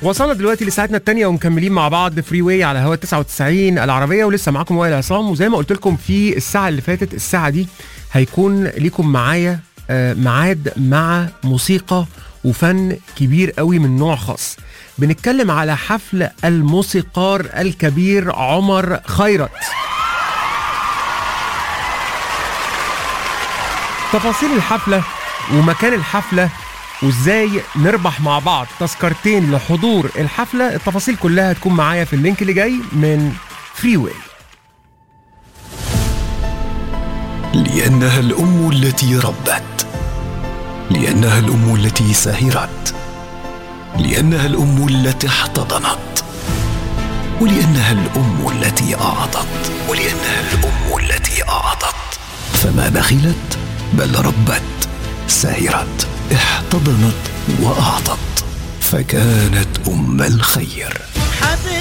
وصلنا دلوقتي لساعتنا الثانية ومكملين مع بعض فري واي على هوا 99 العربية ولسه معاكم وائل عصام وزي ما قلت لكم في الساعة اللي فاتت الساعة دي هيكون ليكم معايا آه، ميعاد مع موسيقى وفن كبير قوي من نوع خاص بنتكلم على حفل الموسيقار الكبير عمر خيرت تفاصيل الحفلة ومكان الحفلة وازاي نربح مع بعض تذكرتين لحضور الحفلة التفاصيل كلها هتكون معايا في اللينك اللي جاي من فري واي لأنها الأم التي ربت لأنها الأم التي سهرت لأنها الأم التي احتضنت ولأنها الأم التي أعطت ولأنها الأم التي أعطت فما بخلت بل ربت سهرت احتضنت وأعطت فكانت أم الخير